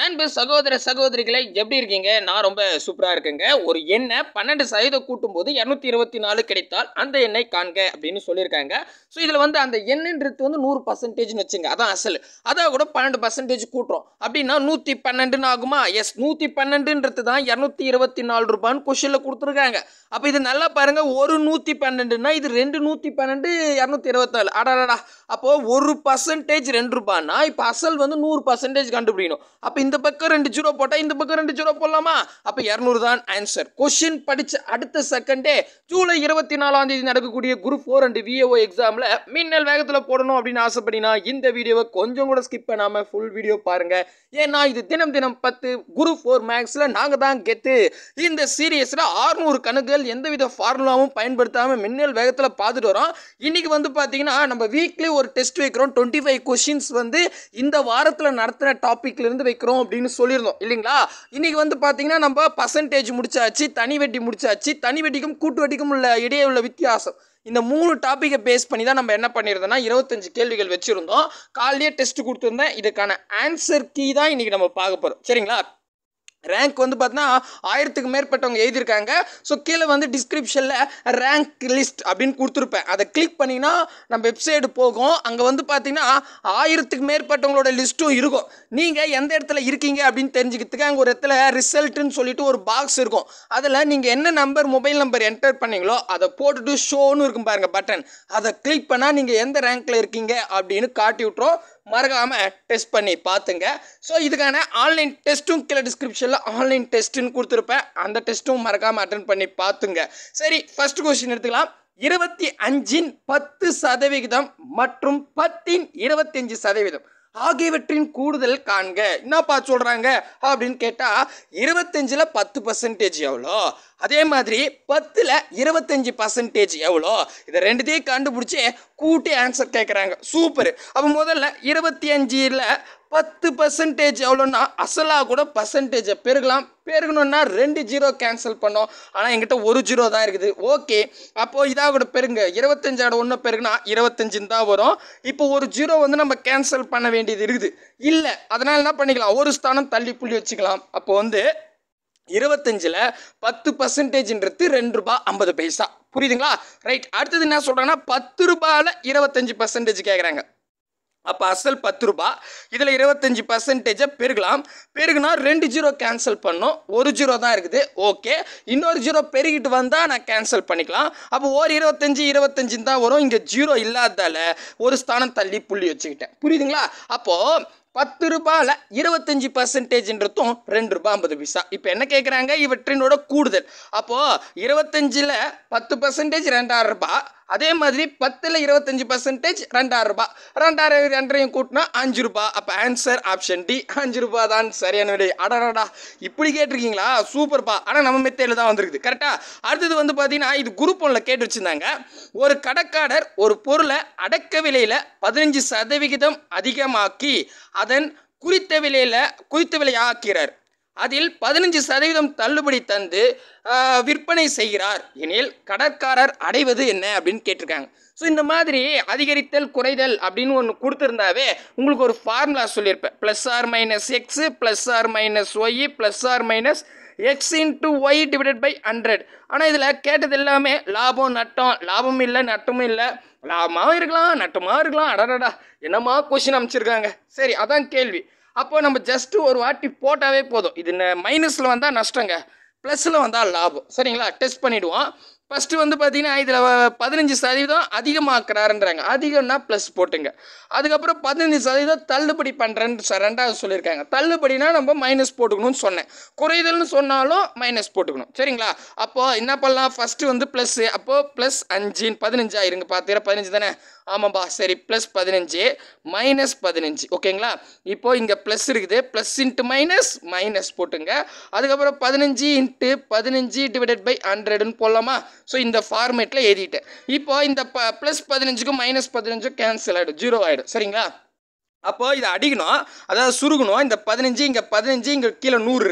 அன்பு சகோதர சகோதரிகளை எப்படி இருக்கீங்க நான் ரொம்ப சூப்பராக இருக்கேங்க ஒரு எண்ணை பன்னெண்டு சதவீதம் கூட்டும் போது இரநூத்தி இருபத்தி நாலு கிடைத்தால் அந்த எண்ணை காண்க அப்படின்னு சொல்லியிருக்காங்க ஸோ இதில் வந்து அந்த எண்ணுன்றது வந்து நூறு பர்சன்டேஜ்னு வச்சுங்க அதான் அசல் அதான் கூட பன்னெண்டு பர்சன்டேஜ் கூட்டுறோம் அப்படின்னா நூற்றி பன்னெண்டுன்னு ஆகுமா எஸ் நூற்றி பன்னெண்டுன்றது தான் இரநூத்தி இருபத்தி நாலு ரூபான்னு கொஷனில் கொடுத்துருக்காங்க அப்போ இது நல்லா பாருங்க ஒரு நூற்றி பன்னெண்டுனா இது ரெண்டு நூற்றி பன்னெண்டு இரநூத்தி இருபத்தாலு அடாடா அப்போது ஒரு பர்சன்டேஜ் ரெண்டு ரூபான்னா இப்போ அசல் வந்து நூறு பர்சன்டேஜ் கண்டுபிடிக்கணும் அப்போ இந்த பக்கம் ரெண்டு ஜீரோ போட்டால் இந்த பக்கம் ரெண்டு ஜீரோ போடலாமா அப்போ இரநூறு தான் ஆன்சர் கொஷின் படித்த அடுத்த செகண்டே ஜூலை இருபத்தி நாலாம் தேதி நடக்கக்கூடிய குரூப் ஃபோர் அண்ட் விஏஓ எக்ஸாமில் மின்னல் வேகத்தில் போடணும் அப்படின்னு ஆசைப்படினா இந்த வீடியோவை கொஞ்சம் கூட ஸ்கிப் பண்ணாமல் ஃபுல் வீடியோ பாருங்கள் ஏன்னா இது தினம் தினம் பத்து குரூப் ஃபோர் மேக்ஸில் நாங்கள் தான் கெத்து இந்த சீரியஸில் ஆறுநூறு கணக்குகள் எந்தவித ஃபார்முலாவும் பயன்படுத்தாமல் மின்னல் வேகத்தில் பார்த்துட்டு வரோம் இன்னைக்கு வந்து பார்த்தீங்கன்னா நம்ம வீக்லி ஒரு டெஸ்ட் வைக்கிறோம் டுவெண்ட்டி ஃபைவ் கொஷின்ஸ் வந்து இந்த வாரத்தில் நடத்தின டாப்பிக்ல இருந்து வைக்கிறோம் அப்படின்னு சொல்லியிருந்தோம் இல்லைங்களா இன்னைக்கு வந்து பார்த்தீங்கன்னா நம்ம பர்சன்டேஜ் முடிச்சாச்சு தனி வெட்டி முடிச்சாச்சு தனி வெட்டிக்கும் கூட்டு வெட்டிக்கும் உள்ள இடையே உள்ள வித்தியாசம் இந்த மூணு டாப்பிக்கை பேஸ் பண்ணி தான் நம்ம என்ன பண்ணியிருந்தோம்னா இருபத்தஞ்சு கேள்விகள் வச்சுருந்தோம் காலையிலே டெஸ்ட் கொடுத்துருந்தேன் இதுக்கான ஆன்சர் கீ தான் இன்னைக்கு நம்ம பார்க்க போகிறோம் சரிங்களா ரேங்க் வந்து பார்த்தீங்கன்னா ஆயிரத்துக்கு மேற்பட்டவங்க எழுதியிருக்காங்க ஸோ கீழே வந்து டிஸ்கிரிப்ஷனில் ரேங்க் லிஸ்ட் அப்படின்னு கொடுத்துருப்பேன் அதை கிளிக் பண்ணிங்கன்னா நம்ம வெப்சைடு போகும் அங்கே வந்து பார்த்தீங்கன்னா ஆயிரத்துக்கு மேற்பட்டவங்களோட லிஸ்ட்டும் இருக்கும் நீங்கள் எந்த இடத்துல இருக்கீங்க அப்படின்னு தெரிஞ்சுக்கிறதுக்கு அங்கே ஒரு இடத்துல ரிசல்ட்டுன்னு சொல்லிட்டு ஒரு பாக்ஸ் இருக்கும் அதில் நீங்கள் என்ன நம்பர் மொபைல் நம்பர் என்டர் பண்ணீங்களோ அதை போட்டுட்டு ஷோன்னு இருக்கும் பாருங்கள் பட்டன் அதை கிளிக் பண்ணால் நீங்கள் எந்த ரேங்க்கில் இருக்கீங்க அப்படின்னு காட்டி விட்ரும் மறக்காமல் டெஸ்ட் பண்ணி பார்த்துங்க ஸோ இதுக்கான ஆன்லைன் டெஸ்ட்டும் கீழே டிஸ்கிரிப்ஷனில் ஆன்லைன் டெஸ்ட்டுன்னு கொடுத்துருப்பேன் அந்த டெஸ்ட்டும் மறக்காமல் அட்டன் பண்ணி பார்த்துங்க சரி ஃபர்ஸ்ட் கொஸ்டின் எடுத்துக்கலாம் இருபத்தி அஞ்சின் பத்து சதவிகிதம் மற்றும் பத்தின் இருபத்தஞ்சு சதவீதம் ஆகியவற்றின் கூடுதல் காண்க என்னப்பா சொல்கிறாங்க அப்படின்னு கேட்டால் இருபத்தஞ்சில் பத்து பர்சன்டேஜ் எவ்வளோ அதே மாதிரி பத்தில் இருபத்தஞ்சி பர்சன்டேஜ் எவ்வளோ இதை ரெண்டுத்தையும் கண்டுபிடிச்சி கூட்டி ஆன்சர் கேட்குறாங்க சூப்பர் அப்போ முதல்ல இருபத்தி அஞ்சில் பத்து பர்சன்டேஜ் எவ்வளோன்னா அசலாக கூட பர்சன்டேஜை பெருகலாம் பெருகணும்னா ரெண்டு ஜீரோ கேன்சல் பண்ணோம் ஆனால் எங்கிட்ட ஒரு ஜீரோ தான் இருக்குது ஓகே அப்போது இதாக கூட பெருங்க இருபத்தஞ்சோட ஒன்று பெருகுனா இருபத்தஞ்சுன்னு தான் வரும் இப்போ ஒரு ஜீரோ வந்து நம்ம கேன்சல் பண்ண வேண்டியது இருக்குது இல்லை அதனால் என்ன பண்ணிக்கலாம் ஒரு ஸ்தானம் தள்ளி புள்ளி வச்சுக்கலாம் அப்போ வந்து இருபத்தஞ்சில் பத்து பர்சன்டேஜ்ன்றது ரெண்டு ரூபா ஐம்பது பைசா புரியுதுங்களா ரைட் அடுத்தது என்ன சொல்கிறாங்கன்னா பத்து ரூபாயில் இருபத்தஞ்சி பர்சன்டேஜ் கேட்குறாங்க அப்போ அசல் பத்து ரூபா இதில் இருபத்தஞ்சி பர்சன்டேஜை பெருகலாம் பெருகுனா ரெண்டு ஜீரோ கேன்சல் பண்ணோம் ஒரு ஜீரோ தான் இருக்குது ஓகே இன்னொரு ஜீரோ பெருகிட்டு வந்தால் நான் கேன்சல் பண்ணிக்கலாம் அப்போ ஒரு இருபத்தஞ்சி இருபத்தஞ்சின்னு தான் வரும் இங்கே ஜீரோ இல்லாததால் ஒரு ஸ்தானம் தள்ளி புள்ளி வச்சுக்கிட்டேன் புரியுதுங்களா அப்போது பத்து ரூபாயில் இருபத்தஞ்சி பர்சன்டேஜ்ன்றதும் ரெண்டு ரூபாய் ஐம்பது பைசா இப்போ என்ன கேட்குறாங்க இவற்றினோட கூடுதல் அப்போது இருபத்தஞ்சில் பத்து பர்சன்டேஜ் ரெண்டாயிரம் ரூபாய் அதே மாதிரி பத்தில் இருபத்தஞ்சி பர்சன்டேஜ் ரெண்டாயிரம் ரூபாய் ரெண்டாயிரம் ரெண்டரையும் கூட்டினா அஞ்சு ரூபாய் அப்போ ஆன்சர் ஆப்ஷன் டி அஞ்சு ரூபாய் தான் சரியான விடை அடடா இப்படி கேட்டிருக்கீங்களா சூப்பர்ப்பா ஆனால் நம்ம மெத்தையில் தான் வந்திருக்குது கரெக்டாக அடுத்தது வந்து பார்த்தீங்கன்னா இது குரூப் ஒன்றில் கேட்டு வச்சுருந்தாங்க ஒரு கடைக்காரர் ஒரு பொருளை அடக்க விலையில் பதினஞ்சு சதவிகிதம் அதிகமாக்கி அதன் குறித்த விலையில் குறித்த விலையை ஆக்கிறார் அதில் பதினஞ்சு சதவீதம் தள்ளுபடி தந்து ஆஹ், விற்பனை செய்கிறார் எனில் கடற்காரர் அடைவது என்ன அப்படின்னு கேட்டிருக்காங்க ஸோ இந்த மாதிரி அதிகரித்தல் குறைதல் அப்படின்னு ஒன்று கொடுத்துருந்தாவே உங்களுக்கு ஒரு ஃபார்முலா சொல்லியிருப்பேன் plus R minus X plus R minus Y plus R minus X into Y divided by hundred ஆனால் இதில் கேட்டது எல்லாமே லாபம் நட்டம் லாபம் இல்லை நட்டமும் இல்லை லாபமாகவும் இருக்கலாம் நட்டமாக இருக்கலாம் அடடடா என்னமா கொஷின் அமைச்சிருக்காங்க சரி அதான் கேள்வி அப்போ நம்ம ஜஸ்ட்டு ஒரு வாட்டி போட்டாவே போதும் இது மைனஸில் வந்தால் நஷ்டங்க ப்ளஸில் வந்தால் லாபம் சரிங்களா டெஸ்ட் பண்ணிவிடுவோம் ஃபஸ்ட்டு வந்து பார்த்தீங்கன்னா இதில் பதினஞ்சு சதவீதம் அதிகமாக்குறாருன்றாங்க அதிகம்னா ப்ளஸ் போட்டுங்க அதுக்கப்புறம் பதினஞ்சு சதவீதம் தள்ளுபடி பண்ணுறேன்னு சொ- ரெண்டாவது சொல்லியிருக்காங்க தள்ளுபடினா நம்ம மைனஸ் போட்டுக்கணும்னு சொன்னேன் குறைதல்னு சொன்னாலும் மைனஸ் போட்டுக்கணும் சரிங்களா அப்போது என்ன பண்ணலாம் ஃபஸ்ட்டு வந்து ப்ளஸ்ஸு அப்போது ப்ளஸ் அஞ்சுன்னு பதினஞ்சா இருங்க பார்த்தீங்கன்னா பதினஞ்சு தானே ஆமாம்பா சரி ப்ளஸ் பதினஞ்சு மைனஸ் பதினஞ்சு ஓகேங்களா இப்போ இங்கே ப்ளஸ் இருக்குது ப்ளஸ் இன்ட்டு மைனஸ் மைனஸ் போட்டுங்க அதுக்கப்புறம் பதினஞ்சு இன்ட்டு பதினஞ்சு டிவைடட் பை ஹண்ட்ரட்னு போடலாமா ஸோ இந்த ஃபார்மேட்டில் எழுதிட்டேன் இப்போ இந்த ப ப்ளஸ் பதினஞ்சுக்கும் மைனஸ் பதினஞ்சும் கேன்சல் ஆகிடும் ஜீரோ ஆகிடும் சரிங்களா அப்போ இதை அடிக்கணும் அதாவது சுருகணும் இந்த பதினஞ்சு இங்கே பதினஞ்சு இங்கே கீழே நூறு இருக்குது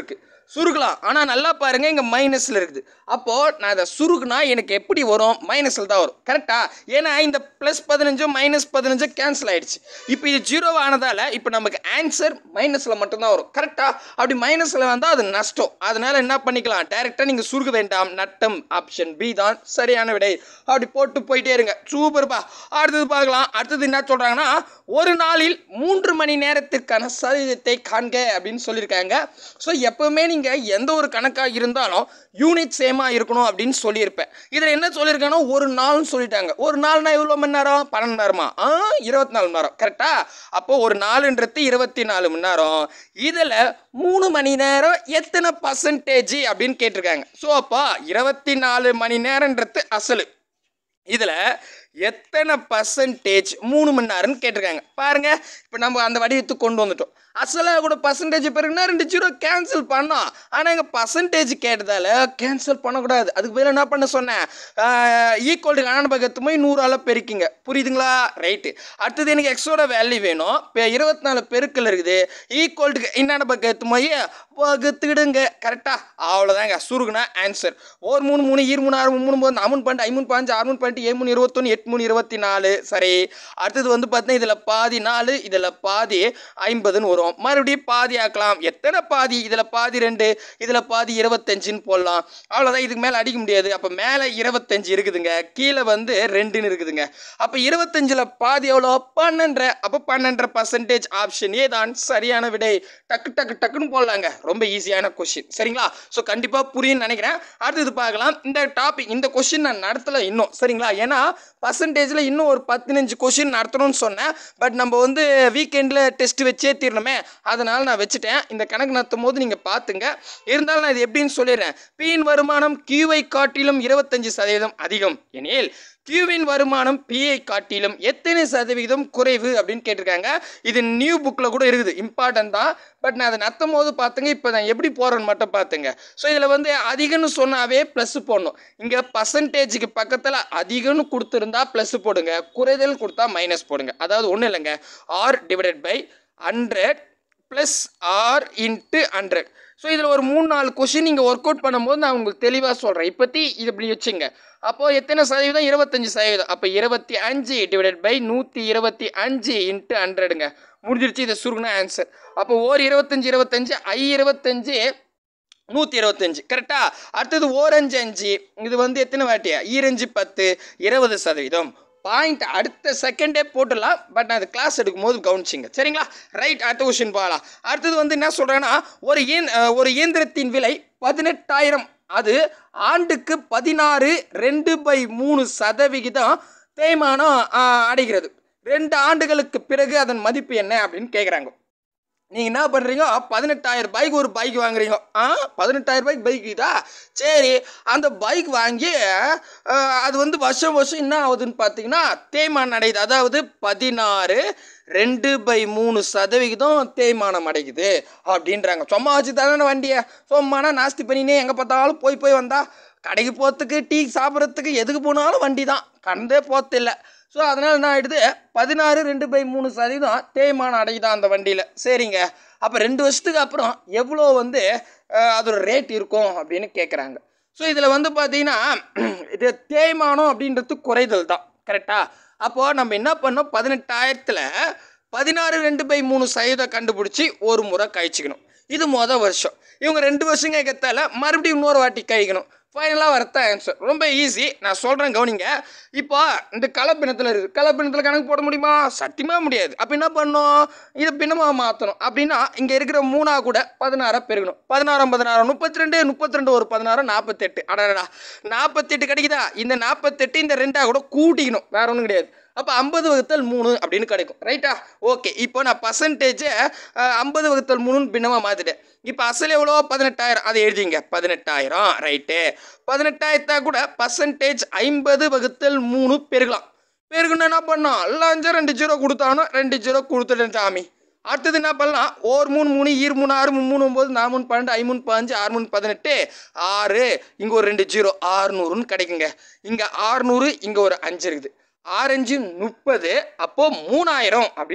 சுருக்கலாம் ஆனால் நல்லா பாருங்க இங்கே மைனஸில் இருக்குது அப்போது நான் அதை சுருக்குனா எனக்கு எப்படி வரும் மைனஸில் தான் வரும் கரெக்டா ஏன்னா இந்த ப்ளஸ் பதினஞ்சும் மைனஸ் பதினஞ்சும் கேன்சல் ஆயிடுச்சு இப்போ இது ஜீரோ ஆனதால் இப்போ நமக்கு ஆன்சர் மைனஸில் மட்டும்தான் வரும் கரெக்டா அப்படி மைனஸில் வந்தால் அது நஷ்டம் அதனால என்ன பண்ணிக்கலாம் டைரெக்டாக நீங்கள் சுருக்க வேண்டாம் நட்டம் ஆப்ஷன் பி தான் சரியான விடை அப்படி போட்டு போயிட்டே இருங்க சூப்பர்ப்பா அடுத்தது பார்க்கலாம் அடுத்தது என்ன சொல்கிறாங்கன்னா ஒரு நாளில் மூன்று மணி நேரத்திற்கான சதவீதத்தை காண்க அப்படின்னு சொல்லியிருக்காங்க ஸோ எப்பவுமே நீங்கள் எந்த ஒரு கணக்காக இருந்தாலும் யூனிட் சேமாக இருக்கணும் அப்படின்னு சொல்லியிருப்பேன் இதில் என்ன சொல்லியிருக்காங்கன்னா ஒரு நாள்னு சொல்லிட்டாங்க ஒரு நாள்னா எவ்வளோ மணி நேரம் பன்னெண்டு மணி நேரமா ஆ இருபத்தி நாலு மணி நேரம் கரெக்டா அப்போ ஒரு நாலுன்றது இருபத்தி நாலு மணி நேரம் இதில் மூணு மணி நேரம் எத்தனை பர்சன்டேஜ் அப்படின்னு கேட்டிருக்காங்க ஸோ அப்போ இருபத்தி நாலு மணி நேரன்றது அசலு இதில் எத்தனை பர்சன்டேஜ் மூணு மணி நேரம்னு கேட்டிருக்காங்க பாருங்க இப்போ நம்ம அந்த வடிவத்துக்கு கொண்டு வந்துட்டோம் அசலாக கூட பர்சன்டேஜ் பிறகுனா ரெண்டு ஜீரோ கேன்சல் பண்ணோம் ஆனால் இங்கே பர்சன்டேஜ் கேட்டதால கேன்சல் பண்ணக்கூடாது அதுக்கு பதிலா என்ன பண்ண சொன்னேன் ஈக்குவல் கணான பக்கத்து போய் நூறால் பெருக்கிங்க புரியுதுங்களா ரைட்டு அடுத்தது எனக்கு எக்ஸோட வேல்யூ வேணும் இப்போ இருபத்தி நாலு பெருக்கல் இருக்குது ஈக்குவல்ட்டுக்கு என்னென்ன பக்கத்து போய் வகுத்துடுங்க கரெக்டாக அவ்வளோதாங்க சுருகுனா ஆன்சர் ஒரு மூணு மூணு ஈர் மூணு ஆறு மூணு மூணு அமௌண்ட் பண்ணிட்டு ஐமூணு பாஞ்சு ஆறுமூணு பண்ணிட்டு ஏழு மூணு இருபத்தொன்று எட்டு மூணு இருபத்தி நாலு சரி அடுத்தது வந்து பார்த்தீங்கன்னா இதில் பாதி நாலு இதில் பாதி ஐம்பதுன்னு வரும் மறுபடியும் பாதி ஆக்கலாம் எத்தனை பாதி இதில் பாதி ரெண்டு இதில் பாதி இருபத்தஞ்சுன்னு போடலாம் அவ்வளோதான் இதுக்கு மேலே அடிக்க முடியாது அப்போ மேலே இருபத்தஞ்சு இருக்குதுங்க கீழே வந்து ரெண்டுன்னு இருக்குதுங்க அப்போ இருபத்தஞ்சில் பாதி எவ்வளோ பன்னெண்டரை அப்போ பன்னெண்டரை பர்சன்டேஜ் ஆப்ஷன் ஏ தான் சரியான விடை டக்கு டக்கு டக்குன்னு போடலாங்க ரொம்ப ஈஸியான கொஷின் சரிங்களா ஸோ கண்டிப்பாக புரியும்னு நினைக்கிறேன் அடுத்தது பார்க்கலாம் இந்த டாபிக் இந்த கொஷின் நான் நடத்தலை இன்னும் சரிங்களா ஏன்னா பர்சன்டேஜில் இன்னும் ஒரு பதினஞ்சு கொஷின் நடத்தணும்னு சொன்னேன் பட் நம்ம வந்து வீக்கெண்டில் டெஸ்ட் வச்சே தீரணுமே அதனால் நான் வச்சுட்டேன் இந்த கணக்கு நடத்தும் போது நீங்கள் பார்த்துங்க இருந்தாலும் நான் இது எப்படின்னு சொல்லிடுறேன் பியின் வருமானம் கியூவை காட்டிலும் இருபத்தஞ்சு சதவீதம் அதிகம் எனில் கியூவின் வருமானம் பிஐ காட்டிலும் எத்தனை சதவீதம் குறைவு அப்படின்னு கேட்டிருக்காங்க இது நியூ புக்கில் கூட இருக்குது இம்பார்ட்டன்ட் தான் பட் நான் அதை நடத்தும் போது பார்த்துங்க இப்போ நான் எப்படி போகிறேன்னு மட்டும் பார்த்துங்க ஸோ இதில் வந்து அதிகம்னு சொன்னாவே ப்ளஸ் போடணும் இங்கே பர்சன்டேஜுக்கு பக்கத்தில் அதிகம்னு கொடுத்துருந்தா ப்ளஸ் போடுங்க குறைதல் கொடுத்தா மைனஸ் போடுங்க அதாவது ஒன்றும் இல்லைங்க R divided by hundred plus R into hundred so இதில் ஒரு மூணு நாலு கொஷின் நீங்கள் ஒர்க் அவுட் பண்ணும்போது நான் உங்களுக்கு தெளிவாக சொல்கிறேன் இப்போத்தி இது இப்படி வச்சுங்க அப்போது எத்தனை சதவீதம் இருபத்தஞ்சி சதவீதம் அப்போ இருபத்தி அஞ்சு டிவைடட் பை நூற்றி இருபத்தி அஞ்சு இன்ட்டு ஹண்ட்ரடுங்க முடிஞ்சிருச்சு இதை சுருங்கின ஆன்சர் அப்போ ஓர் இருபத்தஞ்சி இருபத்தஞ்சு ஐ இருபத்தஞ்சு நூற்றி இருபத்தஞ்சு கரெக்டா அடுத்தது ஓரஞ்சு அஞ்சு இது வந்து எத்தனை வாட்டி ஈரஞ்சு பத்து இருபது சதவீதம் பாயிண்ட் அடுத்த செகண்டே போட்டுடலாம் பட் நான் அது கிளாஸ் எடுக்கும் போது கவனிச்சிங்க சரிங்களா ரைட் அடுத்த கொஸ்டின் பார்க்கலாம் அடுத்தது வந்து என்ன சொல்கிறேன்னா ஒரு இயன் அஹ், ஒரு இயந்திரத்தின் விலை பதினெட்டாயிரம் அது ஆண்டுக்கு பதினாறு ரெண்டு பை மூணு சதவிகிதம் தேய்மானம் அஹ், அடைகிறது ரெண்டு ஆண்டுகளுக்கு பிறகு அதன் மதிப்பு என்ன அப்படின்னு கேட்குறாங்க நீங்கள் என்ன பண்ணுறீங்க பதினெட்டாயிரம் ரூபாய்க்கு ஒரு பைக் வாங்குறீங்க ஆ பதினெட்டாயிரம் ரூபாய்க்கு பைக் இதா சரி அந்த பைக் வாங்கி அஹ், அது வந்து வருஷம் வருஷம் என்ன ஆகுதுன்னு பார்த்தீங்கன்னா தேய்மானம் அடையுது அதாவது பதினாறு ரெண்டு பை மூணு சதவிகிதம் தேய்மானம் அடைக்குது அப்படின்றாங்க சும்மா வச்சு தானே வண்டியை சும்மானா நாஸ்தி பண்ணினே எங்கே பார்த்தாலும் போய் போய் வந்தா கடைக்கு போகிறதுக்கு டீ சாப்பிட்றதுக்கு எதுக்கு போனாலும் வண்டி தான் கண்டே போகிறதில்ல ஸோ அதனால் என்ன ஆகிடுது பதினாறு ரெண்டு பை மூணு சதவீதம் தேய்மானம் அடையுதான் அந்த வண்டியில் சரிங்க அப்போ ரெண்டு வருஷத்துக்கு அப்புறம் எவ்வளோ வந்து அஹ், அதோட ரேட் இருக்கும் அப்படின்னு கேட்குறாங்க ஸோ இதில் வந்து பார்த்தீங்கன்னா இது தேய்மானம் அப்படின்றது குறைதல் தான் கரெக்டா அப்போது நம்ம என்ன பண்ணோம் பதினெட்டாயிரத்தில் பதினாறு ரெண்டு பை மூணு சதவீதம் கண்டுபிடிச்சி ஒரு முறை கழிச்சிக்கணும் இது மொதல் வருஷம் இவங்க ரெண்டு வருஷம் கேட்கத்தால மறுபடியும் இன்னொரு வாட்டி கழிக்கணும் ஃபைனலாக வரத்தான் ஆன்சர் ரொம்ப ஈஸி நான் சொல்கிறேன் கவனிங்க இப்போ இந்த கலப்பினத்தில் இருக்குது கலப்பினத்தில் கணக்கு போட முடியுமா சத்தியமாக முடியாது அப்போ என்ன பண்ணணும் இதை பின்னமாக மாற்றணும் அப்படின்னா இங்கே இருக்கிற மூணா கூட பதினாறாக பெருகணும் பதினாறாம் பதினாறாம் முப்பத்தி ரெண்டு முப்பத்தி ரெண்டு ஒரு பதினாறு நாற்பத்தெட்டு அடடா நாற்பத்தெட்டு கிடைக்குதா இந்த நாற்பத்தெட்டு இந்த ரெண்டா கூட கூட்டிக்கணும் வேற ஒன்றும் கிடையாது அப்போ ஐம்பது வகுத்தல் மூணு அப்படின்னு கிடைக்கும் ரைட்டா ஓகே இப்போ நான் பர்சன்டேஜை ஐம்பது வகுத்தல் மூணுன்னு பின்னமாக மாற்றிட்டேன் இப்போ அசல் எவ்வளோ பதினெட்டாயிரம் அதை எழுதிங்க பதினெட்டாயிரம் ரைட்டு பதினெட்டாயிரத்தா கூட பர்சன்டேஜ் ஐம்பது வகுத்தல் மூணு பெருகலாம் பெருகுன்னு என்ன பண்ணோம் லஞ்சம் ரெண்டு ஜீரோ கொடுத்தானோ ரெண்டு ஜீரோ கொடுத்துட்டேன் சாமி அடுத்தது என்ன பண்ணலாம் ஓர் மூணு மூணு ஈர் மூணு ஆறு மூணு மூணு ஒம்பது நாலு மூணு பன்னெண்டு ஐ மூணு பதினஞ்சு ஆறு மூணு பதினெட்டு ஆறு இங்கே ஒரு ரெண்டு ஜீரோ ஆறுநூறுன்னு கிடைக்குங்க இங்கே ஆறுநூறு இங்கே ஒரு அஞ்சு இருக்குது ஆரஞ்சு முப்பது அப்போ மூணாயிரம் அப்படின்னு வரும்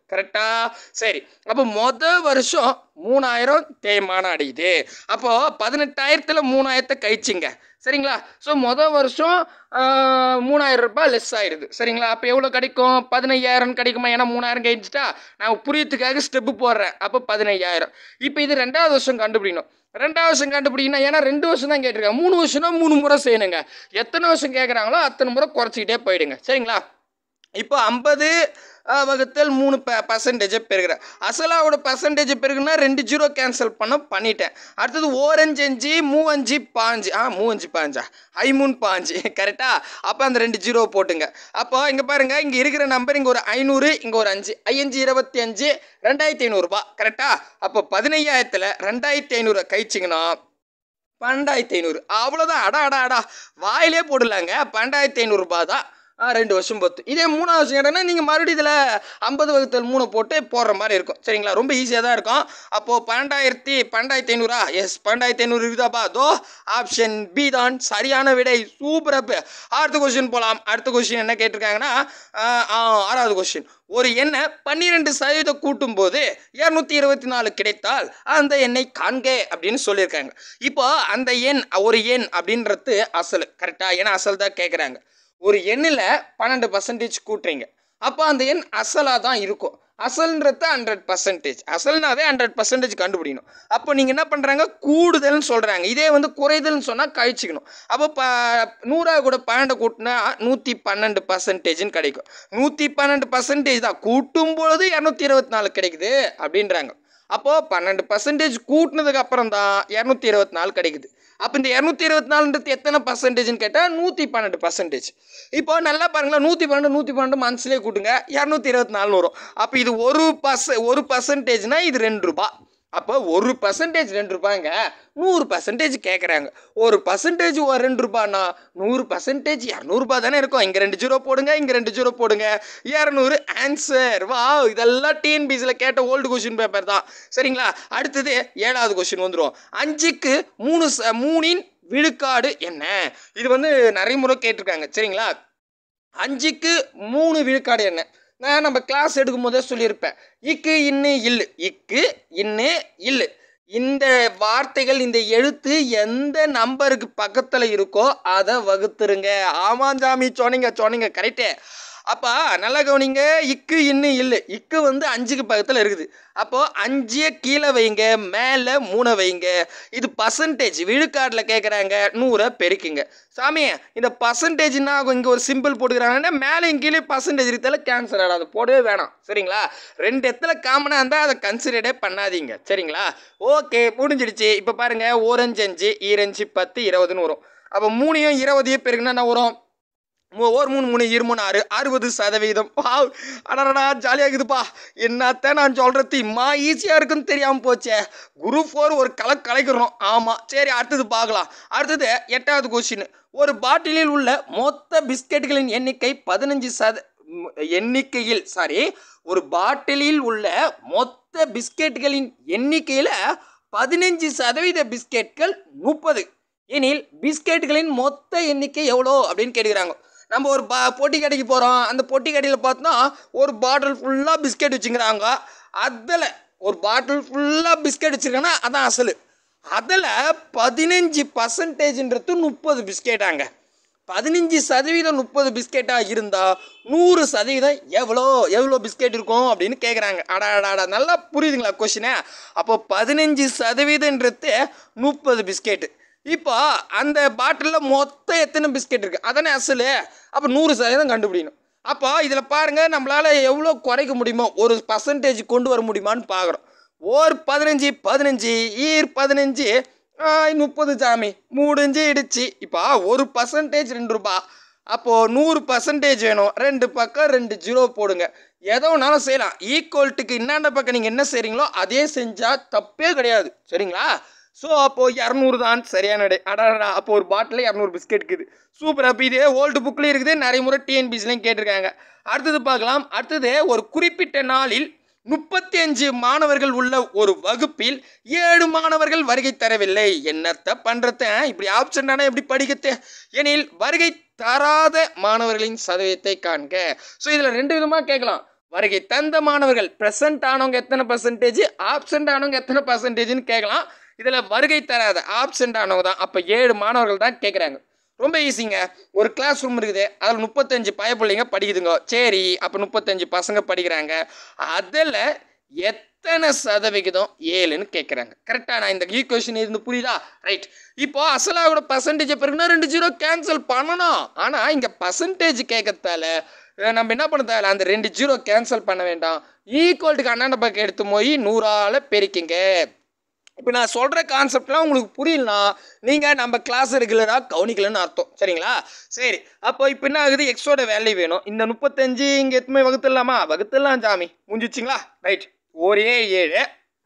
கரெக்டா சரி அப்போ மொதல் வருஷம் மூணாயிரம் தேய்மானம் அடையுது அப்போ பதினெட்டாயிரத்துல மூணாயிரத்தை கழிச்சிங்க சரிங்களா ஸோ மொதல் வருஷம் ஆஹ், மூணாயிரம் ரூபாய் லெஸ் ஆயிடுது சரிங்களா அப்போ எவ்வளோ கிடைக்கும் பதினையாயிரம் கிடைக்குமா ஏன்னா மூணாயிரம் கழிச்சிட்டா நான் புரியத்துக்காக ஸ்டெப்பு போடுறேன் அப்போ பதினையாயிரம் இப்போ இது ரெண்டாவது வருஷம் கண்டுபிடிக்கணும் ரெண்டாவது வருஷம் கண்டுபிடிக்கணும் ஏன்னா ரெண்டு வருஷம் தான் கேட்டிருக்காங்க மூணு வருஷம்னா மூணு முறை செய்யணுங்க எத்தனை வருஷம் கேட்குறாங்களோ அத்தனை முறை குறைச்சிக்கிட்டே போயிடுங்க சரிங்களா இப்போ ஐம்பது வகுத்தல் மூணு ப பர்சன்டேஜை பெருகிறேன் அசலாவோட பர்சன்டேஜ் பெருகுனா ரெண்டு ஜீரோ கேன்சல் பண்ண பண்ணிட்டேன் அடுத்தது ஓரஞ்சு அஞ்சு மூவஞ்சு பாஞ்சு ஆ மூவஞ்சு பாஞ்சா ஐமூணு பாஞ்சு கரெக்டா அப்போ அந்த ரெண்டு ஜீரோ போட்டுங்க அப்போ இங்கே பாருங்க இங்கே இருக்கிற நம்பர் இங்கே ஒரு ஐநூறு இங்கே ஒரு அஞ்சு ஐயஞ்சு இருபத்தி அஞ்சு ரெண்டாயிரத்தி ஐநூறுரூபா கரெக்டா அப்போ பதினையாயிரத்தில் ரெண்டாயிரத்தி ஐநூறு கழிச்சிங்கன்னா பன்னெண்டாயிரத்தி ஐநூறு அவ்வளோதான் அடா அடா அடா வாயிலே போடலாங்க பன்னெண்டாயிரத்தி ஐநூறுரூபா தான் ஆ, ரெண்டு வருஷம் பொத்து இதே மூணாவது வருஷம் கேட்டோன்னா நீங்கள் மறுபடியும் இதில் ஐம்பது வகுத்தல் மூணு போட்டு போடுற மாதிரி இருக்கும் சரிங்களா ரொம்ப ஈஸியாக தான் இருக்கும் அப்போது பன்னெண்டாயிரத்தி பன்னெண்டாயிரத்தி ஐநூறா எஸ் பன்னெண்டாயிரத்தி ஐநூறு இருக்குதாப்பா தோ ஆப்ஷன் பி தான் சரியான விடை சூப்பர் அப்பு அடுத்த கொஸ்டின் போகலாம் அடுத்த கொஸ்டின் என்ன கேட்டிருக்காங்கன்னா ஆ, ஆ, ஆறாவது கொஸ்டின் ஒரு எண்ணை பன்னிரெண்டு சதவீதம் கூட்டும் போது இரநூத்தி இருபத்தி நாலு கிடைத்தால் அந்த எண்ணை காண்க அப்படின்னு சொல்லியிருக்காங்க இப்போ அந்த எண் ஒரு எண் அப்படின்றது அசல் கரெக்டா ஏன்னா அசல் தான் கேட்குறாங்க ஒரு எண்ணில் பன்னெண்டு பர்சன்டேஜ் கூட்டுறீங்க அப்போ அந்த எண் அசலாக தான் இருக்கும் அசல்ன்றது ஹண்ட்ரட் பர்சன்டேஜ் அசல்னாவே ஹண்ட்ரட் பர்சன்டேஜ் கண்டுபிடிக்கணும் அப்போ நீங்கள் என்ன பண்ணுறாங்க கூடுதல்னு சொல்கிறாங்க இதே வந்து குறைதல்னு சொன்னால் கழிச்சிக்கணும் அப்போ ப நூறா கூட பன்னெண்டு கூட்டினா நூற்றி பன்னெண்டு பர்சன்டேஜ்னு கிடைக்கும் நூற்றி பன்னெண்டு பர்சன்டேஜ் தான் கூட்டும் பொழுது இரநூத்தி இருபத்தி நாலு கிடைக்குது அப்படின்றாங்க அப்போது பன்னெண்டு பர்சன்டேஜ் கூட்டினதுக்கு அப்புறம் தான் இரநூத்தி இருபத்தி நாலு கிடைக்குது அப்போ இந்த இரநூத்தி இருபத்தி நாலுன்றது எத்தனை பர்சன்டேஜ்னு கேட்டால் நூற்றி பன்னெண்டு பர்சன்டேஜ் இப்போ நல்லா பாருங்களேன் நூற்றி பன்னெண்டு நூற்றி பன்னெண்டு மந்த்ஸ்லேயே கூட்டுங்க இரநூத்தி இருபத்தி நாலு வரும் அப்போ இது ஒரு பர்ச ஒரு பர்சன்டேஜ்னா இது ரெண்டு ரூபா அப்போ ஒரு பர்சன்டேஜ் ரெண்டு ரூபாய்ங்க நூறு பர்சன்டேஜ் கேட்குறாங்க ஒரு பர்சன்டேஜ் ஒரு ரெண்டு ரூபான்னா நூறு பர்சன்டேஜ் இரநூறுபா தானே இருக்கும் இங்கே ரெண்டு ஜீரோ போடுங்க இங்கே ரெண்டு ஜீரோ போடுங்க இரநூறு ஆன்சர் வா இதெல்லாம் டிஎன்பிசியில் கேட்ட ஓல்டு கொஷின் பேப்பர் தான் சரிங்களா அடுத்தது ஏழாவது கொஷின் வந்துடும் அஞ்சுக்கு மூணு ச மூணின் விழுக்காடு என்ன இது வந்து நிறைய முறை கேட்டிருக்காங்க சரிங்களா அஞ்சுக்கு மூணு விழுக்காடு என்ன நான் நம்ம கிளாஸ் எடுக்கும் போதே சொல்லியிருப்பேன் இக்கு இன்னு இல்லு இக்கு இன்னு இல்லு இந்த வார்த்தைகள் இந்த எழுத்து எந்த நம்பருக்கு பக்கத்தில் இருக்கோ அதை வகுத்துருங்க ஆமாம் சாமி சொன்னீங்க சொன்னீங்க கரெக்டு அப்போ நல்லா கவனிங்க இக்கு இன்னும் இல்லை இக்கு வந்து அஞ்சுக்கு பக்கத்தில் இருக்குது அப்போது அஞ்சே கீழே வைங்க மேலே மூணை வைங்க இது பர்சன்டேஜ் விழுக்காட்டில் கேட்குறாங்க நூறை பெருக்குங்க சாமி இந்த பர்சன்டேஜ்னா ஆகும் இங்கே ஒரு சிம்பிள் போட்டுக்கிறாங்கன்னா மேலே கீழே பர்சன்டேஜ் இருக்கிறதால கேன்சல் ஆகிடும் அது போடவே வேணாம் சரிங்களா ரெண்டு இடத்துல காமனாக இருந்தால் அதை கன்சிடரே பண்ணாதீங்க சரிங்களா ஓகே முடிஞ்சிடுச்சு இப்போ பாருங்கள் ஓரஞ்சு அஞ்சு ஈரஞ்சு பத்து இருபதுன்னு வரும் அப்போ மூணையும் இருபதையும் பெருக்குன்னா என்ன வரும் மூ- ஒரு மூணு மூணு இரு மூணு ஆறு அறுபது சதவீதம் வாவ் அடடா ஜாலியாக இருக்குதுப்பா என்னத்தான் நான் சொல்கிறது இம்மா ஈஸியாக இருக்குன்னு தெரியாமல் போச்சே குரூப் ஃபோர் ஒரு கலை கலைக்கிறோம் ஆமாம் சரி அடுத்தது பார்க்கலாம் அடுத்தது எட்டாவது கொஸ்டின் ஒரு பாட்டிலில் உள்ள மொத்த பிஸ்கெட்டுகளின் எண்ணிக்கை பதினஞ்சு சத ம், எண்ணிக்கையில் சாரி ஒரு பாட்டிலில் உள்ள மொத்த பிஸ்கெட்டுகளின் எண்ணிக்கையில் பதினஞ்சு சதவீத பிஸ்கெட்கள் முப்பது எனில் பிஸ்கெட்டுகளின் மொத்த எண்ணிக்கை எவ்வளோ அப்படின்னு கேட்குறாங்க நம்ம ஒரு பா பொட்டி கடைக்கு போகிறோம் அந்த பொட்டி கடையில் பார்த்தோன்னா ஒரு பாட்டில் ஃபுல்லாக பிஸ்கெட் வச்சுக்கிறாங்க அதில் ஒரு பாட்டில் ஃபுல்லாக பிஸ்கெட் வச்சுருக்காங்கன்னா அதான் அசல் அதில் பதினஞ்சு பர்சன்டேஜ்ன்றது முப்பது பிஸ்கெட்டாங்க பதினஞ்சு சதவீதம் முப்பது பிஸ்கெட்டாக இருந்தால் நூறு சதவீதம் எவ்வளோ எவ்வளோ பிஸ்கெட் இருக்கும் அப்படின்னு கேட்குறாங்க அடா அடா அடா நல்லா புரியுதுங்களா கொஷினே அப்போ பதினஞ்சு சதவீதன்றது முப்பது பிஸ்கெட்டு இப்போ அந்த பாட்டிலில் மொத்தம் எத்தனை பிஸ்கெட் இருக்குது அதானே அசலு அப்போ நூறு சதவீதம் கண்டுபிடிக்கணும் அப்போ இதில் பாருங்கள் நம்மளால் எவ்வளோ குறைக்க முடியுமோ ஒரு பர்சன்டேஜ் கொண்டு வர முடியுமான்னு பார்க்குறோம் ஓர் பதினஞ்சு பதினஞ்சு ஈர் பதினஞ்சு ஆஹ், முப்பது சாமி முடிஞ்சு இடிச்சு இப்போ ஒரு பர்சன்டேஜ் ரெண்டு ரூபா அப்போது நூறு பர்சன்டேஜ் வேணும் ரெண்டு பக்கம் ரெண்டு ஜீரோ போடுங்க எதோ ஒன்றாலும் செய்யலாம் ஈக்குவல்ட்டுக்கு இன்னாண்ட பக்கம் நீங்கள் என்ன செய்கிறீங்களோ அதே செஞ்சால் தப்பே கிடையாது சரிங்களா ஸோ அப்போது இரநூறு தான் சரியான விடை அடடா அப்போ ஒரு பாட்டில் இரநூறு பிஸ்கெட் இருக்குது சூப்பர் அப்போ இதே ஓல்டு புக்லேயும் இருக்குது நிறைய முறை டிஎன்பிசிலையும் கேட்டிருக்காங்க அடுத்தது பார்க்கலாம் அடுத்தது ஒரு குறிப்பிட்ட நாளில் முப்பத்தி அஞ்சு மாணவர்கள் உள்ள ஒரு வகுப்பில் ஏழு மாணவர்கள் வருகை தரவில்லை என்னத்த பண்ணுறத இப்படி ஆப்ஷன் தானே எப்படி படிக்கிறது எனில் வருகை தராத மாணவர்களின் சதவீதத்தை காண்க ஸோ இதில் ரெண்டு விதமாக கேட்கலாம் வருகை தந்த மாணவர்கள் ப்ரெசன்ட் ஆனவங்க எத்தனை பர்சன்டேஜ் ஆப்சென்ட் ஆனவங்க எத்தனை பர்சன்டேஜ்னு கேட்கலாம் இதில் வருகை தராத ஆப்சென்ட் ஆனவங்க தான் அப்போ ஏழு மாணவர்கள் தான் கேட்குறாங்க ரொம்ப ஈஸிங்க ஒரு கிளாஸ் ரூம் இருக்குது அதில் முப்பத்தஞ்சு பயப்பிள்ளைங்க படிக்குதுங்க சரி அப்போ முப்பத்தஞ்சு பசங்க படிக்கிறாங்க அதில் எத்தனை சதவிகிதம் ஏழுன்னு கேட்குறாங்க கரெக்டாக நான் இந்த ஈக்குவேஷன் இருந்து புரியுதா ரைட் இப்போ அசலாவோட பர்சன்டேஜ் பிறகுனா ரெண்டு ஜீரோ கேன்சல் பண்ணணும் ஆனால் இங்கே பர்சன்டேஜ் கேட்கறதால அஹ் நம்ம என்ன பண்ண தேவையில்ல அந்த ரெண்டு ஜீரோ கேன்சல் பண்ண வேண்டாம் ஈக்குவல்ட்டுக்கு அண்ணாண்ட பக்கம் எடுத்து போய் நூறால் பெருக்கிங்க இப்போ நான் சொல்கிற கான்செப்ட்லாம் உங்களுக்கு புரியலனா நீங்கள் நம்ம கிளாஸ் ரெகுலராக கவனிக்கலன்னு அர்த்தம் சரிங்களா சரி அப்போ இப்போ என்ன ஆகுது எக்ஸோட வேல்யூ வேணும் இந்த முப்பத்தஞ்சு இங்கே எத்துமே வகுத்துடலாமா வகுத்துடலாம் சாமி முடிஞ்சிச்சிங்களா ரைட் ஒரே ஏழு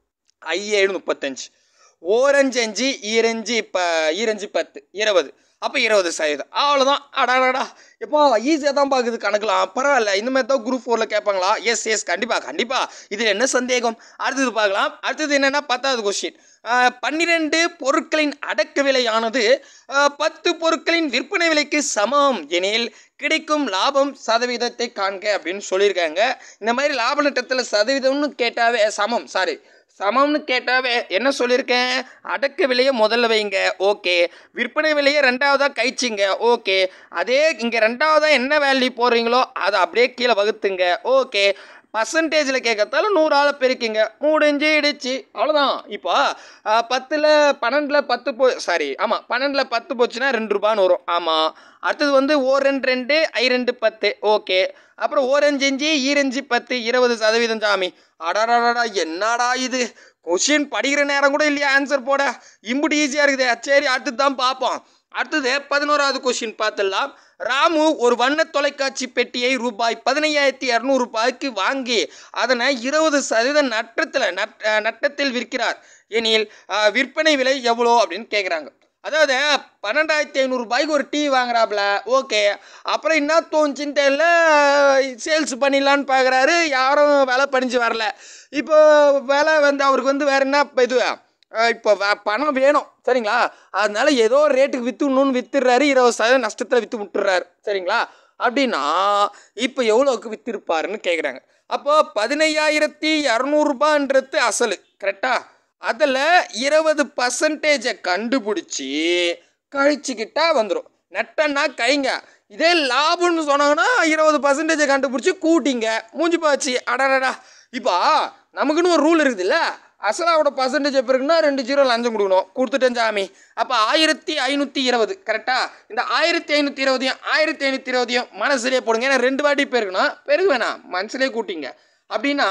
ஐ ஏழு முப்பத்தஞ்சு ஓரஞ்சு அஞ்சு ஈரஞ்சு இப்போ ஈரஞ்சு பத்து இருபது அப்போ இருபது சதவீதம் அவ்வளோதான் அடாடாடா எப்போ ஈஸியாக தான் பார்க்குது கணக்கலாம் பரவாயில்ல இந்த மாதிரி தான் குரூப் ஃபோரில் கேட்பாங்களா எஸ் எஸ் கண்டிப்பாக கண்டிப்பாக இதில் என்ன சந்தேகம் அடுத்தது பார்க்கலாம் அடுத்தது என்னென்னா பத்தாவது கொஸ்டின் பன்னிரெண்டு பொருட்களின் அடக்க விலையானது ஆஹ், பத்து பொருட்களின் விற்பனை விலைக்கு சமம் எனில் கிடைக்கும் லாபம் சதவீதத்தை காண்க அப்படின்னு சொல்லியிருக்காங்க இந்த மாதிரி லாப நட்டத்தில் சதவீதம்னு கேட்டாவே சமம் சாரி சமம்னு கேட்டாவே என்ன சொல்லியிருக்கேன் அடக்க விலையை முதல்ல வைங்க ஓகே விற்பனை விலையை ரெண்டாவதாக கழிச்சிங்க ஓகே அதே இங்கே ரெண்டாவதாக என்ன வேல்யூ போடுறீங்களோ அதை அப்படியே கீழே வகுத்துங்க ஓகே பர்சன்டேஜில் கேட்கறதால நூறால் பெருக்கிங்க முடிஞ்சு இடிச்சு அவ்வளோதான் இப்போ பத்தில் பன்னெண்டில் பத்து போ சாரி ஆமாம் பன்னெண்டில் பத்து போச்சுன்னா ரெண்டு ரூபான்னு வரும் ஆமாம் அடுத்தது வந்து ஓ ரெண்டு ரெண்டு ஐ ரெண்டு பத்து ஓகே அப்புறம் ஓரஞ்சு அஞ்சு ஈரஞ்சு பத்து இருபது சதவீதம் சாமி அடாடாடா என்னடா இது கொஷின் படிக்கிற நேரம் கூட இல்லையா ஆன்சர் போட இம்புட்டு ஈஸியாக இருக்குது சரி அடுத்தது தான் பார்ப்போம் அடுத்தது பதினோராவது கொஷின் பார்த்துடலாம் ராமு ஒரு வண்ண தொலைக்காட்சி பெட்டியை ரூபாய் பதினையாயிரத்தி இரநூறு ரூபாய்க்கு வாங்கி அதனை இருபது சதவீத நட்டத்தில் நட் அஹ் நட்டத்தில் விற்கிறார் எனில் அஹ், விற்பனை விலை எவ்வளோ அப்படின்னு கேட்குறாங்க அதாவது பன்னெண்டாயிரத்தி ஐநூறு ரூபாய்க்கு ஒரு டீ வாங்குறாப்புல ஓகே அப்புறம் என்ன தோணுச்சுன்னு தெரியல சேல்ஸ் பண்ணிடலான்னு பார்க்குறாரு யாரும் விலை படிஞ்சு வரல இப்போ விலை வந்து அவருக்கு வந்து வேற என்ன இப்ப இது அஹ் இப்போ வ- பணம் வேணும் சரிங்களா அதனால ஏதோ ஒரு ரேட்டுக்கு விற்றுணுன்னு வித்துடுறாரு இருபது சதவீதம் நஷ்டத்தில் விற்று விட்டுறாரு சரிங்களா அப்படின்னா இப்போ எவ்வளோக்கு வித்திருப்பாருன்னு கேட்குறாங்க அப்போ பதினையாயிரத்தி இரநூறுபான்றது அசலு கரெக்டா அதில் இருபது பர்சன்டேஜை கண்டுபிடிச்சி கழிச்சுக்கிட்டா வந்துடும் நட்டன்னா கைங்க இதே லாபம்னு சொன்னாங்கன்னா இருபது பர்சன்டேஜை கண்டுபிடிச்சி கூட்டிங்க மூஞ்சி போச்சு அடடடா இப்போ நமக்குன்னு ஒரு ரூல் இருக்குதுல்ல அசலாவோட பர்சன்டேஜ் எப்போ இருக்குன்னா ரெண்டு ஜீரோ லஞ்சம் கொடுக்கணும் கொடுத்துட்டேன் சாமி அப்போ ஆயிரத்தி ஐநூற்றி இருபது கரெக்டாக இந்த ஆயிரத்தி ஐநூற்றி இருபதையும் ஆயிரத்தி ஐநூற்றி இருபதையும் மனசுலேயே போடுங்க ஏன்னா ரெண்டு வாட்டி பெருக்கணும் பெருகு வேணாம் மனசுலேயே கூட்டிங்க அப்படின்னா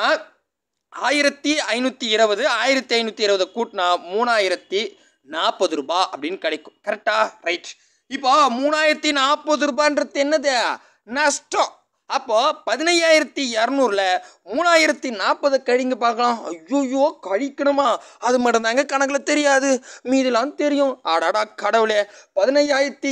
ஆயிரத்தி ஐநூற்றி இருபது ஆயிரத்தி ஐநூற்றி இருபதை கூட்டினா மூணாயிரத்தி நாற்பது ரூபாய் அப்படின்னு கிடைக்கும் கரெக்டா ரைட் இப்போ மூணாயிரத்தி நாற்பது ரூபான்றது என்னது நஷ்டம் அப்போ பதினையாயிரத்தி இரநூறுல மூணாயிரத்தி நாற்பது கழிங்க பார்க்கலாம் ஐயோயோ கழிக்கணுமா அது மட்டும்தாங்க கணக்கில் தெரியாது மீதெல்லாம் தெரியும் ஆடாடா கடவுளே பதினையாயிரத்தி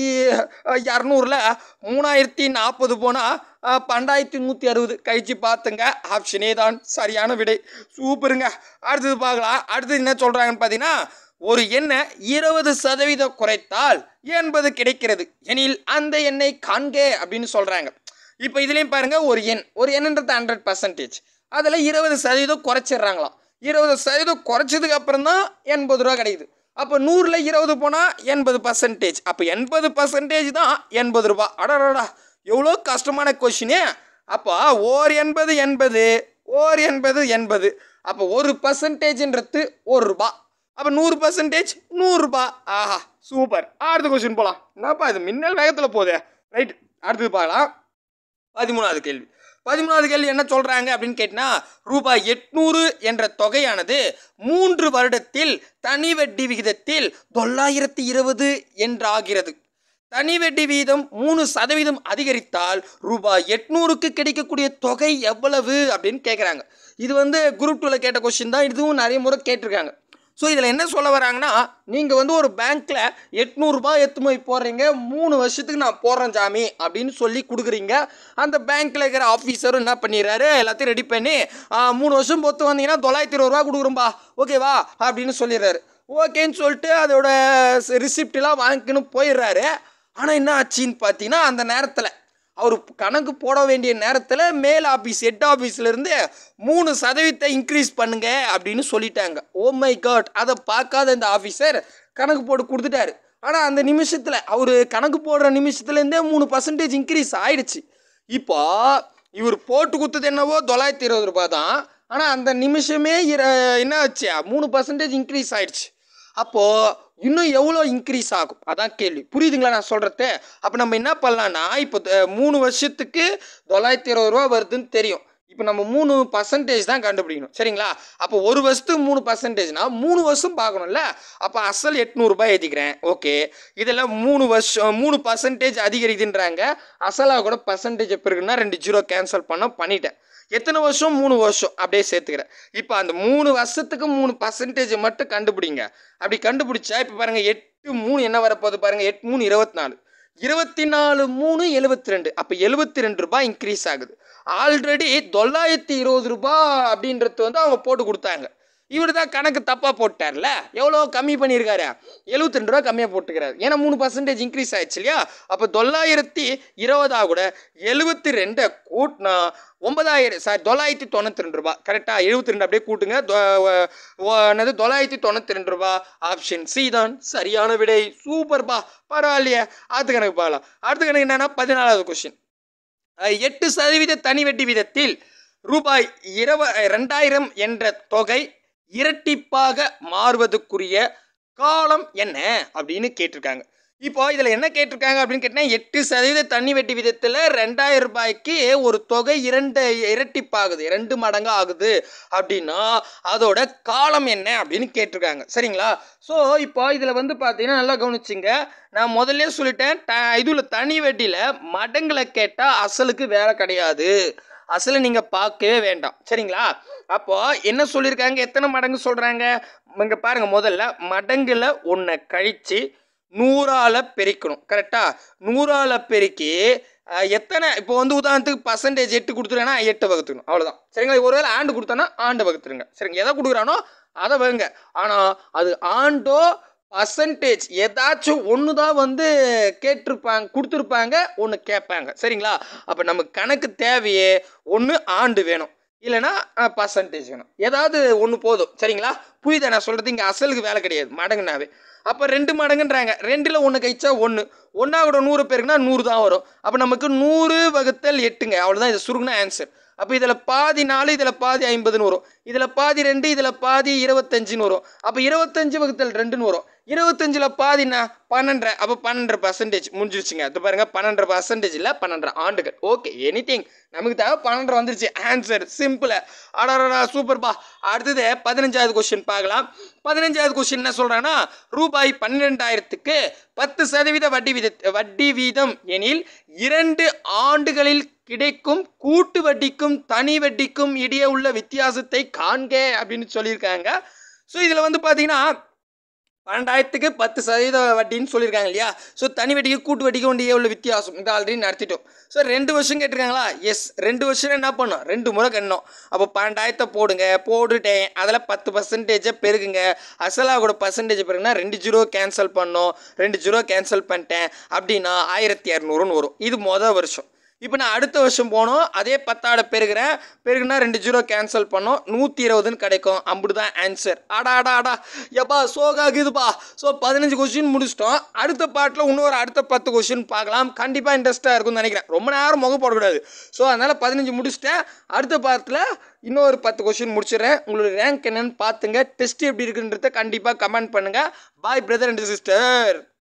இரநூறுல மூணாயிரத்தி நாற்பது போனால் பன்னெண்டாயிரத்தி நூற்றி அறுபது கழிச்சு பார்த்துங்க ஆப்ஷனே தான் சரியான விடை சூப்பருங்க அடுத்தது பார்க்கலாம் அடுத்தது என்ன சொல்கிறாங்கன்னு பார்த்தீங்கன்னா ஒரு எண்ணை இருபது சதவீதம் குறைத்தால் எண்பது கிடைக்கிறது எனில் அந்த எண்ணை காண்க அப்படின்னு சொல்கிறாங்க இப்போ இதுலேயும் பாருங்க ஒரு எண் ஒரு எண்ணுன்றது ஹண்ட்ரட் பர்சன்டேஜ் அதில் இருபது சதவீதம் குறைச்சிடுறாங்களாம் இருபது சதவீதம் குறைச்சதுக்கு அப்புறம் தான் எண்பது ரூபா கிடைக்குது அப்போ நூறில் இருபது போனால் எண்பது பர்சன்டேஜ் அப்போ எண்பது பர்சன்டேஜ் தான் எண்பது ரூபா அடடா எவ்வளோ கஷ்டமான கொஷினே அப்போ ஓர் எண்பது எண்பது ஓர் எண்பது எண்பது அப்போ ஒரு பர்சன்டேஜ்ன்றது ஒரு ரூபா அப்போ நூறு பர்சன்டேஜ் நூறுரூபா ஆஹா சூப்பர் அடுத்த கொஸ்டின் போகலாம் என்னப்பா இது மின்னல் வேகத்தில் போகுது ரைட் அடுத்தது பார்க்கலாம் பதிமூணாவது கேள்வி பதிமூணாவது கேள்வி என்ன சொல்கிறாங்க அப்படின்னு கேட்டினா ரூபாய் எட்நூறு என்ற தொகையானது மூன்று வருடத்தில் தனி வட்டி விகிதத்தில் தொள்ளாயிரத்தி இருபது என்றாகிறது தனி வட்டி வீதம் மூணு சதவீதம் அதிகரித்தால் ரூபாய் எட்நூறுக்கு கிடைக்கக்கூடிய தொகை எவ்வளவு அப்படின்னு கேட்குறாங்க இது வந்து குரூப் டூவில் கேட்ட கொஸ்டின் தான் இதுவும் நிறைய முறை கேட்டிருக்காங்க ஸோ இதில் என்ன சொல்ல வராங்கன்னா நீங்கள் வந்து ஒரு பேங்க்கில் எட்நூறுபா எத்து போய் போடுறீங்க மூணு வருஷத்துக்கு நான் போடுறேன் சாமி அப்படின்னு சொல்லி கொடுக்குறீங்க அந்த பேங்க்கில் இருக்கிற ஆஃபீஸரும் என்ன பண்ணிடுறாரு எல்லாத்தையும் ரெடி பண்ணி "ஆ, மூணு வருஷம் பொத்து வந்தீங்கன்னா தொள்ளாயிரத்தி இருபது ரூபா கொடுக்குறோம்பா ஓகேவா அப்படின்னு சொல்லிடுறாரு ஓகேன்னு சொல்லிட்டு அதோட ரிசிப்ட்லாம் வாங்கிக்கணும் போயிடுறாரு ஆனால் என்ன ஆச்சுன்னு பார்த்தீங்கன்னா அந்த நேரத்தில் அவர் கணக்கு போட வேண்டிய நேரத்தில் மேல் ஆஃபீஸ் ஹெட் ஆஃபீஸ்லேருந்து மூணு சதவீதத்தை இன்க்ரீஸ் பண்ணுங்க அப்படின்னு சொல்லிட்டாங்க ஓ மை காட் அதை பார்க்காத இந்த ஆஃபீஸர் கணக்கு போட்டு கொடுத்துட்டாரு ஆனால் அந்த நிமிஷத்தில் அவர் கணக்கு போடுற நிமிஷத்துலேருந்தே மூணு பர்சன்டேஜ் இன்க்ரீஸ் ஆயிடுச்சு இப்போ இவர் போட்டு கொடுத்தது என்னவோ தொள்ளாயிரத்தி இருபது ரூபாய் தான் ஆனால் அந்த நிமிஷமே இர என்ன ஆச்சு மூணு பர்சன்டேஜ் இன்க்ரீஸ் ஆயிடுச்சு அப்போது இன்னும் எவ்வளோ இன்க்ரீஸ் ஆகும் அதான் கேள்வி புரியுதுங்களா நான் சொல்கிறது அப்போ நம்ம என்ன பண்ணலான்னா இப்போ த- மூணு வருஷத்துக்கு தொள்ளாயிரத்தி இருபது ரூபா வருதுன்னு தெரியும் இப்போ நம்ம மூணு பர்சன்டேஜ் தான் கண்டுபிடிக்கணும் சரிங்களா அப்போ ஒரு வருஷத்துக்கு மூணு பர்சன்டேஜ்னா மூணு வருஷம் பார்க்கணும்ல அப்போ அசல் எட்நூறுபா ஏற்றிக்கிறேன் ஓகே இதில் மூணு வருஷம் மூணு பர்சன்டேஜ் அதிகரிக்குதுன்றாங்க அசலாக கூட பர்சன்டேஜ் எப்போ இருக்குன்னா ரெண்டு ஜீரோ கேன்சல் பண்ண பண்ணிட்டேன் எத்தனை வருஷம் மூணு வருஷம் அப்படியே சேர்த்துக்கிறேன் இப்போ அந்த மூணு வருஷத்துக்கு மூணு பர்சன்டேஜ் மட்டும் கண்டுபிடிங்க அப்படி கண்டுபிடிச்சா இப்போ பாருங்க எட்டு மூணு என்ன வரப்போகுது பாருங்க எட்டு மூணு இருபத்தி நாலு இருபத்தி நாலு மூணு எழுபத்தி ரெண்டு அப்போ எழுபத்தி ரெண்டு ரூபாய் இன்க்ரீஸ் ஆகுது ஆல்ரெடி தொள்ளாயிரத்தி இருபது ரூபாய் அப்படின்றது வந்து அவங்க போட்டு கொடுத்தாங்க இவர் தான் கணக்கு தப்பாக போட்டார்ல எவ்வளோ கம்மி பண்ணியிருக்காரு எழுபத்தி ரெண்டு ரூபா கம்மியாக போட்டுக்கிறாரு ஏன்னா மூணு பர்சன்டேஜ் இன்க்ரீஸ் ஆயிடுச்சு இல்லையா அப்போ தொள்ளாயிரத்தி இருபதா கூட எழுபத்தி ரெண்டை கூட்டினா ஒன்பதாயிரம் சாரி தொள்ளாயிரத்தி தொண்ணூற்றி ரெண்டு ரூபா கரெக்டாக எழுபத்தி ரெண்டு அப்படியே கூட்டுங்க தொ- வ- வ- என்னது தொள்ளாயிரத்தி தொண்ணூற்றி ரெண்டு ரூபா ஆப்ஷன் சி தான் சரியான விடை சூப்பர்பா பரவாயில்லையே அடுத்த கணக்கு பார்க்கலாம் அடுத்த கணக்கு என்னன்னா பதினாலாவது கொஸ்டின் எட்டு சதவீத தனி வட்டி விதத்தில் ரூபாய் இரவ ரெண்டாயிரம் என்ற தொகை இரட்டிப்பாக மாறுவதற்குரிய காலம் என்ன அப்படின்னு கேட்டிருக்காங்க இப்போ இதில் என்ன கேட்டிருக்காங்க அப்படின்னு கேட்டால் எட்டு சதவீத தண்ணி வெட்டி விதத்தில் ரெண்டாயிரம் ரூபாய்க்கு ஒரு தொகை இரண்டு இரட்டிப்பாகுது ரெண்டு மடங்கு ஆகுது அப்படின்னா அதோட காலம் என்ன அப்படின்னு கேட்டிருக்காங்க சரிங்களா ஸோ இப்போ இதில் வந்து பார்த்தீங்கன்னா நல்லா கவனிச்சிங்க நான் முதல்ல சொல்லிட்டேன் த இதில் தனி வட்டியில் மடங்களை கேட்டால் அசலுக்கு வேலை கிடையாது அசலை நீங்கள் பார்க்கவே வேண்டாம் சரிங்களா அப்போ என்ன சொல்லியிருக்காங்க எத்தனை மடங்கு சொல்கிறாங்க இங்கே பாருங்கள் முதல்ல மடங்கில் ஒன்றை கழித்து நூறால் பெருக்கணும் கரெக்டாக நூறால் பெருக்கி அஹ், எத்தனை இப்போ வந்து உதாரணத்துக்கு பர்சன்டேஜ் எட்டு கொடுத்துருங்கன்னா எட்டு வகுத்துக்கணும் அவ்வளோதான் சரிங்களா ஒருவேளை ஆண்டு கொடுத்தானா ஆண்டு வகுத்துருங்க சரிங்க எதை கொடுக்குறானோ அதை வைங்க ஆனால் அது ஆண்டோ பர்சன்டேஜ் ஏதாச்சும் ஒன்று தான் வந்து கேட்டிருப்பாங்க கொடுத்துருப்பாங்க ஒன்று கேட்பாங்க சரிங்களா அப்போ நமக்கு கணக்கு தேவையே ஒன்று ஆண்டு வேணும் இல்லைன்னா பர்சன்டேஜ் வேணும் ஏதாவது ஒன்று போதும் சரிங்களா புரியுதா நான் சொல்கிறது இங்கே அசலுக்கு வேலை கிடையாது மடங்குனாவே அப்போ ரெண்டு மடங்குன்றாங்க ரெண்டில் ஒன்று கழிச்சா ஒன்று ஒன்றா கூட நூறு பேருக்குன்னா நூறு தான் வரும் அப்போ நமக்கு நூறு வகுத்தல் எட்டுங்க அவ்வளோதான் இது சுருங்கின ஆன்சர் அப்போ இதில் பாதி நாலு இதில் பாதி ஐம்பதுன்னு வரும் இதில் பாதி ரெண்டு இதில் பாதி இருபத்தஞ்சுன்னு வரும் அப்போ இருபத்தஞ்சு வகுத்தல் ரெண்டுன்னு வரும் இருபத்தஞ்சில் பாதினா பன்னெண்டரை அப்போ பன்னெண்டரை பர்சன்டேஜ் முடிஞ்சிருச்சுங்க அது பாருங்கள் பன்னெண்டரை பர்சன்டேஜ் இல்லை பன்னெண்டரை ஆண்டுகள் ஓகே எனி நமக்கு தேவை பன்னெண்டரை வந்துருச்சு ஆன்சர் சிம்பிள் அடடா சூப்பர்பா அடுத்தது பதினஞ்சாவது கொஸ்டின் பார்க்கலாம் பதினஞ்சாவது கொஸ்டின் என்ன சொல்கிறான்னா ரூபாய் பன்னிரெண்டாயிரத்துக்கு பத்து சதவீத வட்டி வீத வட்டி வீதம் எனில் இரண்டு ஆண்டுகளில் கிடைக்கும் கூட்டு வட்டிக்கும் தனி வட்டிக்கும் இடையே உள்ள வித்தியாசத்தை காண்க அப்படின்னு சொல்லியிருக்காங்க ஸோ இதில் வந்து பார்த்தீங்கன்னா பன்னெண்டாயிரத்துக்கு பத்து சதவீத வட்டின்னு சொல்லியிருக்காங்க இல்லையா ஸோ தனி வட்டிக்கு கூட்டு வட்டிக்கு ஒன்றியே உள்ள வித்தியாசம் இது ஆல்ரெடி நடத்திட்டோம் ஸோ ரெண்டு வருஷம் கேட்டிருக்காங்களா எஸ் ரெண்டு வருஷம் என்ன பண்ணோம் ரெண்டு முறை கண்ணோம் அப்போ பன்னெண்டாயிரத்தை போடுங்க போட்டுட்டேன் அதில் பத்து பர்சன்டேஜை பெருகுங்க அசலாக கூட பர்சன்டேஜ் பெருகுனா ரெண்டு ஜீரோ கேன்சல் பண்ணோம் ரெண்டு ஜீரோ கேன்சல் பண்ணிட்டேன் அப்படின்னா ஆயிரத்தி இரநூறுன்னு வரும் இது மொதல் வருஷம் இப்போ நான் அடுத்த வருஷம் போனோம் அதே பத்தாட பெருகிறேன் பெருகுனா ரெண்டு ஜீரோ கேன்சல் பண்ணோம் நூற்றி இருபதுன்னு கிடைக்கும் அப்படி தான் ஆன்சர் ஆடா ஆடா ஆடா எப்பா சோகாகுதுப்பா ஸோ பதினஞ்சு கொஸ்டின் முடிச்சிட்டோம் அடுத்த பாட்டில் இன்னொரு அடுத்த பத்து கொஸ்டின் பார்க்கலாம் கண்டிப்பாக இன்ட்ரெஸ்ட்டாக இருக்கும்னு நினைக்கிறேன் ரொம்ப நேரம் முகம் போடக்கூடாது ஸோ அதனால் பதினஞ்சு முடிச்சிட்டேன் அடுத்த பாட்டில் இன்னொரு பத்து கொஸ்டின் முடிச்சிடுறேன் உங்களோட ரேங்க் என்னன்னு பார்த்துங்க டெஸ்ட் எப்படி இருக்குன்றத கண்டிப்பாக கமெண்ட் பண்ணுங்கள் பாய் பிரதர் அண்ட் சிஸ்டர்